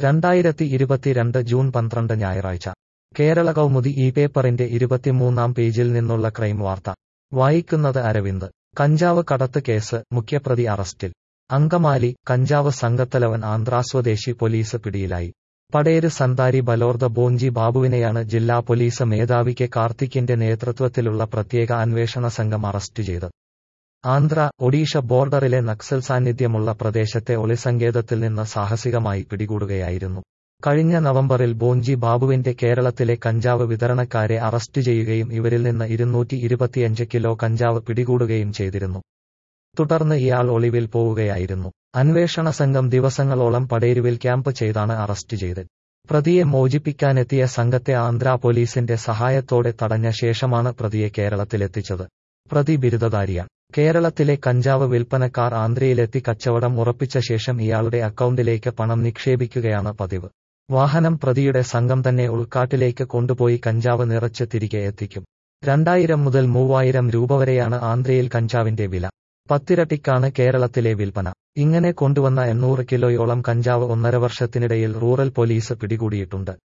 രണ്ടായിരത്തി ഇരുപത്തിരണ്ട് ജൂൺ പന്ത്രണ്ട് ഞായറാഴ്ച കേരള കൗമുദി ഈ പേപ്പറിന്റെ ഇരുപത്തിമൂന്നാം പേജിൽ നിന്നുള്ള ക്രൈം വാർത്ത വായിക്കുന്നത് അരവിന്ദ് കഞ്ചാവ് കടത്ത് കേസ് മുഖ്യപ്രതി അറസ്റ്റിൽ അങ്കമാലി കഞ്ചാവ് സംഘത്തലവൻ ആന്ധ്രാസ്വദേശി പോലീസ് പിടിയിലായി പടേര് സന്താരി ബലോർദ ബോഞ്ചി ബാബുവിനെയാണ് ജില്ലാ പോലീസ് മേധാവി കെ കാർത്തിക്കിന്റെ നേതൃത്വത്തിലുള്ള പ്രത്യേക അന്വേഷണ സംഘം അറസ്റ്റ് ചെയ്തത് ആന്ധ്ര ഒഡീഷ ബോർഡറിലെ നക്സൽ സാന്നിധ്യമുള്ള പ്രദേശത്തെ ഒളിസങ്കേതത്തിൽ നിന്ന് സാഹസികമായി പിടികൂടുകയായിരുന്നു കഴിഞ്ഞ നവംബറിൽ ബോഞ്ചി ബാബുവിന്റെ കേരളത്തിലെ കഞ്ചാവ് വിതരണക്കാരെ അറസ്റ്റ് ചെയ്യുകയും ഇവരിൽ നിന്ന് ഇരുന്നൂറ്റി ഇരുപത്തിയഞ്ച് കിലോ കഞ്ചാവ് പിടികൂടുകയും ചെയ്തിരുന്നു തുടർന്ന് ഇയാൾ ഒളിവിൽ പോവുകയായിരുന്നു അന്വേഷണ സംഘം ദിവസങ്ങളോളം പടേരുവിൽ ക്യാമ്പ് ചെയ്താണ് അറസ്റ്റ് ചെയ്തത് പ്രതിയെ മോചിപ്പിക്കാനെത്തിയ സംഘത്തെ ആന്ധ്ര പോലീസിന്റെ സഹായത്തോടെ തടഞ്ഞ ശേഷമാണ് പ്രതിയെ കേരളത്തിലെത്തിച്ചത് പ്രതി ബിരുദധാരിയാണ് കേരളത്തിലെ കഞ്ചാവ് വിൽപ്പനക്കാർ ആന്ധ്രയിലെത്തി കച്ചവടം ഉറപ്പിച്ച ശേഷം ഇയാളുടെ അക്കൗണ്ടിലേക്ക് പണം നിക്ഷേപിക്കുകയാണ് പതിവ് വാഹനം പ്രതിയുടെ സംഘം തന്നെ ഉൾക്കാട്ടിലേക്ക് കൊണ്ടുപോയി കഞ്ചാവ് നിറച്ച് തിരികെ എത്തിക്കും രണ്ടായിരം മുതൽ മൂവായിരം രൂപ വരെയാണ് ആന്ധ്രയിൽ കഞ്ചാവിന്റെ വില പത്തിരട്ടിക്കാണ് കേരളത്തിലെ വിൽപ്പന ഇങ്ങനെ കൊണ്ടുവന്ന എണ്ണൂറ് കിലോയോളം കഞ്ചാവ് ഒന്നര വർഷത്തിനിടയിൽ റൂറൽ പോലീസ് പിടികൂടിയിട്ടുണ്ട്